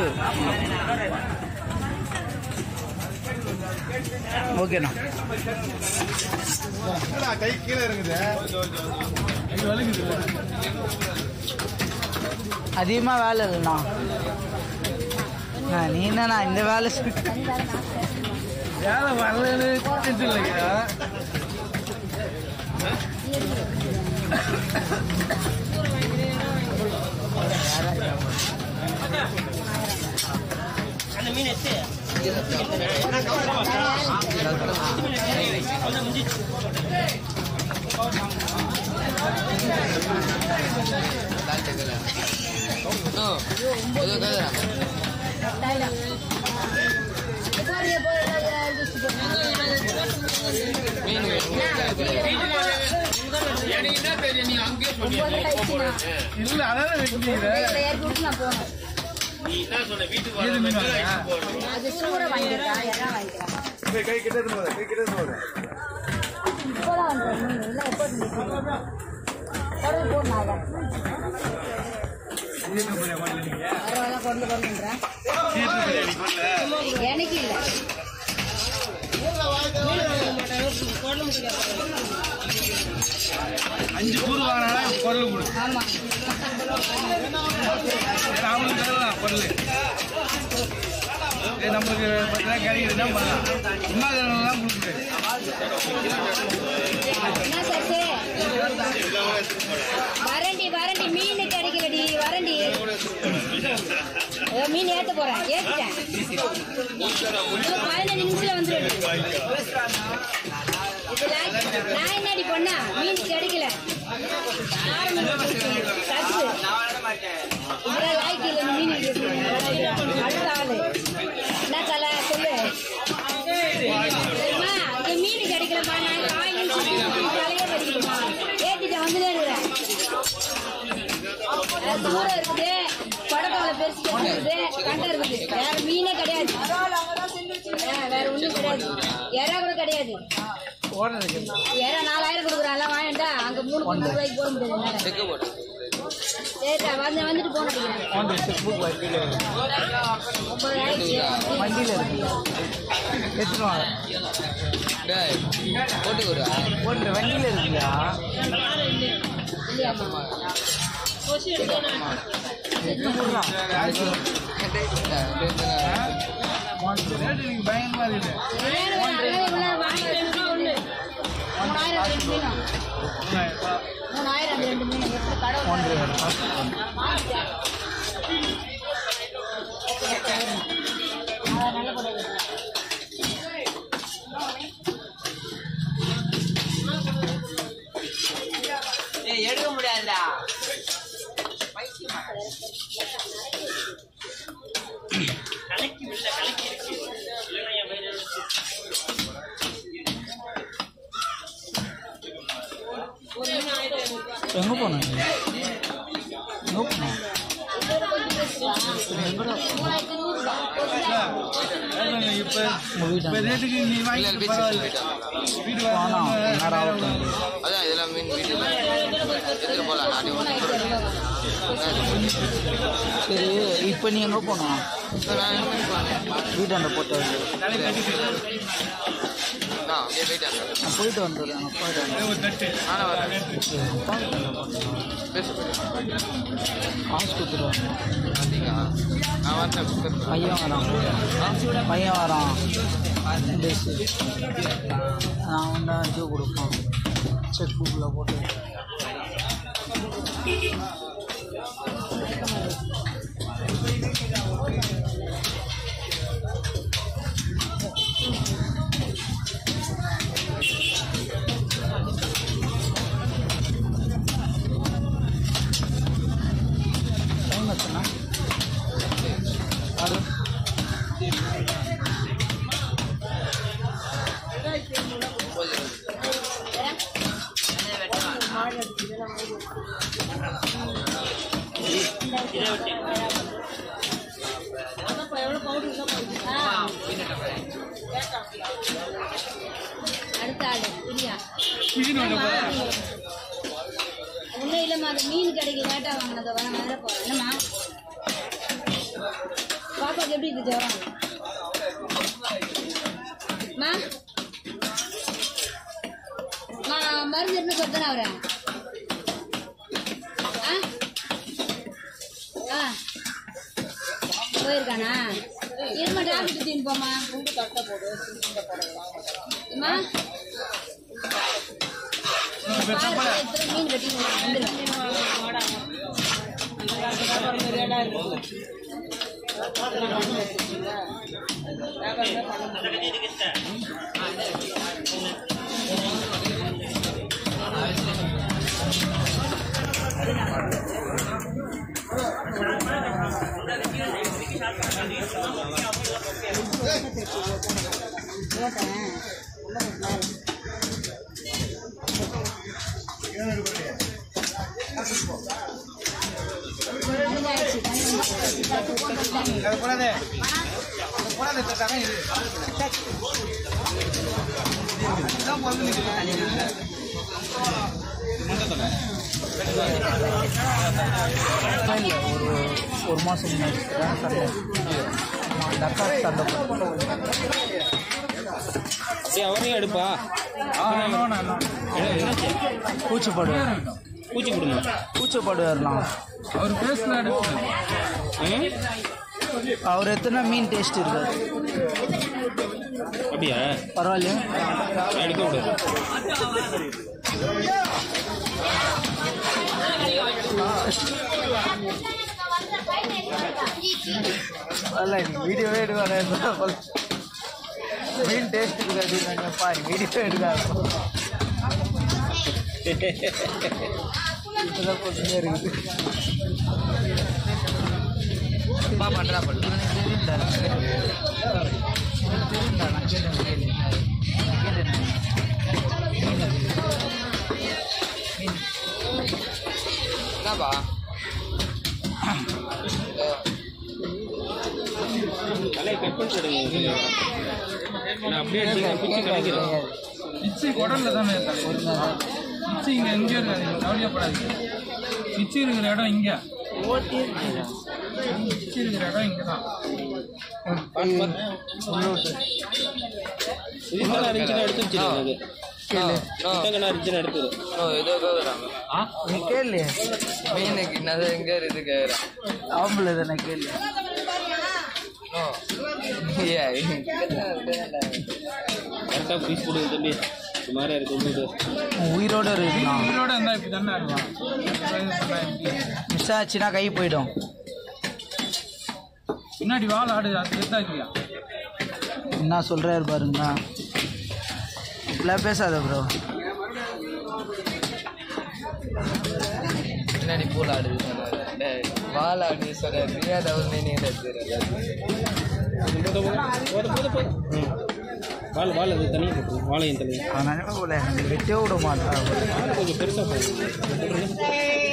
நூறு ஓகேண்ணா கை கீழே இருக்குது அதிகமாக வேலை இல்லைண்ணா அண்ணா, நீ என்னண்ணா இந்த வேலை செய்~ வேலை வரலன்னு இல்லையா இல்ல அதான் வெட்டிக்கிறேன் கை கிட்ட போத கை கிட்ட போத எனக்கு இல்ல அஞ்சு கூறு வாங்கினா பொருள் கொடு ஆமா அவங்களுக்கு தரலாம் பொருள் இது நம்மளுக்கு பார்த்தீங்கன்னா கிடைக்கிறது தான் பண்ணலாம் சும்மா தான் கொடுக்குது என்ன சர்ஸு வரண்டி வரண்டி மீன் கிடைக்கலடி வரண்டி ஏதோ மீன் ஏத்த போறேன் ஏத்திட்டேன் இன்னும் பதினஞ்சு நிமிஷத்துல வந்துடும் இது லாய்- நான் என்னடி பொண்ணா மீன் கிடைக்கல சத்து இதெல்லாம் லாய்க்கு இல்லை மீன் இருக்குது. அடுத்த ஆளு என்ன தலை சொல்லு தெரியுமா இங்க மீன் கிடைக்கலமா நான் காயின் சுத்தி தலையே வலிக்குமா ஏத்திட்டு வந்துட்டே இருக்கிறேன் அது தூரம் இருக்குது படக்கால பெருசு இருக்குது கண்டை இருக்குது வேற மீனே கிடையாது ஆ, வேற ஒண்ணும் கிடையாது எறா கூட கிடையாது எறா நாலாயிரம் கொடுக்குறான் எல்லாம் வாங்கிட்டா அங்க மூணு முந்நூறு ரூபாய்க்கு போட முடியாது சரிடா வந்து வந்துட்டு போன ஒன்பது ஆயிடுச்சு வண்டியில் இருக்கு எடுத்துட்டு வாங்க போட்டு வண்டியில் இருக்குயா இல்லையாம்மா ரேட்டு நீங்க பயங்கரமா இருக்குது வேணும், வேணும், அங்கே இவ்வளவு வாங்கி வச்சுட்டு ஒண்ணு. மூணாயிரம் ரெண்டு மீனும். மூணாயிரம் ரூபாய். மூணாயிரம் அந்த ரெண்டு மீனும் எப்படி கடவுள் அதான் நல்ல படம் இது. எடுக்க முடியாதுடா எங்க போன எங்க போன மூணாயிரத்தி நூறு ரூபாய். அதான் இப்ப உங்க வீட்டு இப்ப ரேட்டுக்கு நீ வாங்கி பரவாயில்ல வீடு ஆனா வாங்க என்னடா ஆகட்டும். அதான் இதெல்லாம் மீன் வீட்டில் எடுத்துட்டு போகலாம் நானே ஒன்று சரி இப்போ நீ எங்க போன நான் என்ன மீன் போனேன் வீட்டாண்ட போட்டு தலை கட்டிட்டு நான் அப்படியே போயிட்டாங்க நான் போயிட்டு வந்துடுறேன் நான் போயிட்டு வந்துடுறேன் ஒரு தட்டு நானும் வரேன் சரி, உட்காந்து பேச காசு கொடுத்துருவாங்க அப்படிங்களா நான் வரேன் பிக்கப் பையன் வரான் பையன் வரான் பேசு நான் வந்து அஞ்சு கொடுப்பேன் செக் புக்கில் போட்டு டைம் ஆச்சுண்ணா ஆறு அடுத்த ஆளு இல்லையா மீன் வாங்க போறேன் ஒன்றும் இல்லைம்மா அது மீன் கிடைக்கு லேட்டாக வாங்கினதை வர மேலே போகிறேன் என்னம்மா பாப்பாக்கு எப்படி இது ஜுரம் மா மா மருந்து என்ன சொல்றேன் அவரை ஆ ஆ போயிருக்கானா இருமா டாக்டர் தூக்கின்னு போமா அம்மா பாரு, எத்தனை மீன் வெட்டி வந்துடும் அது போடாதே அது போடாதே தக்காங்க இது இதுதான் பொறுத்து நிற்குது இல்லை ஒரு ஒரு மாதம் முன்னாடி சண்டை டக்கா சண்டை டேய் அவரையும் எடுப்பா என்னாச்சு பூச்சிப்பாடு பூச்சி கொடுங்க பூச்சிப்பாடு வரலாம் அவர் பேசல ம் அவர் எத்தனை மீன் டேஸ்ட் இருக்காது அப்படியா பரவாயில்லையா எடுக்க விடு அல்ல நீ வீடியோவே எடுக்காத மீன் டேஸ்ட் இருக்காது நினைப்பா நீ வீடியோ எடுக்காத இப்போதான் கொஞ்சம் இருக்குது அப்பா பண்றா பண்ணு என்னப்பா தலையை கட் பண்ணி விடுங்க நான் அப்படியே அடிச்சீங்கன்னா பிச்சு கிடைக்கிறேன் மிச்சி குடல்ல தானே மிச்சி இங்க எங்க இருக்காது கவலையப்படாதீங்க மிச்சி இருக்கிற இடம் இங்க மிச்சி இருக்கிற இடம் இங்க தான் இது நல்லா இருந்துச்சுன்னா எடுத்து வச்சிருங்க அது கேளு புத்தகம்னா இருந்துச்சுன்னா எடுத்துரு ஓ ஏதோ கேக்குறாங்க நீ கேளு மீனுக்கு என்னது எங்க இருக்கு கேக்குறான் ஆம்பளை தானே கேளு ஓ ஏய் கரெக்டாக பீஸ் கொடுங்க தம்பி சுமாராக இருக்கும்போது உன் உயிரோட இருக்கலாம் உயிரோட இருந்தா இப்படி தானே இருக்கலாம் மிஸ் ஆச்சுன்னா கை போயிடும் பின்னாடி வால் ஆடு அது செத்தாக்கியா என்ன சொல்றாரு பாருங்க இப்படிலாம் பேசாத ப்ரோ பின்னாடி பூல் ஆடுது சொன்னாரு டேய் வால் ஆடுது சொன்னாரு நீயா டவுன் மீனே போதும் போதும் போதும் போதும் ம் வாழை வாழை அது தனியாக போட்டு வாழையும் தனியாக அவன் நினைப்ப போல வெட்டே விட மாட்டான் வாழை கொஞ்சம் பெருசாக போகும்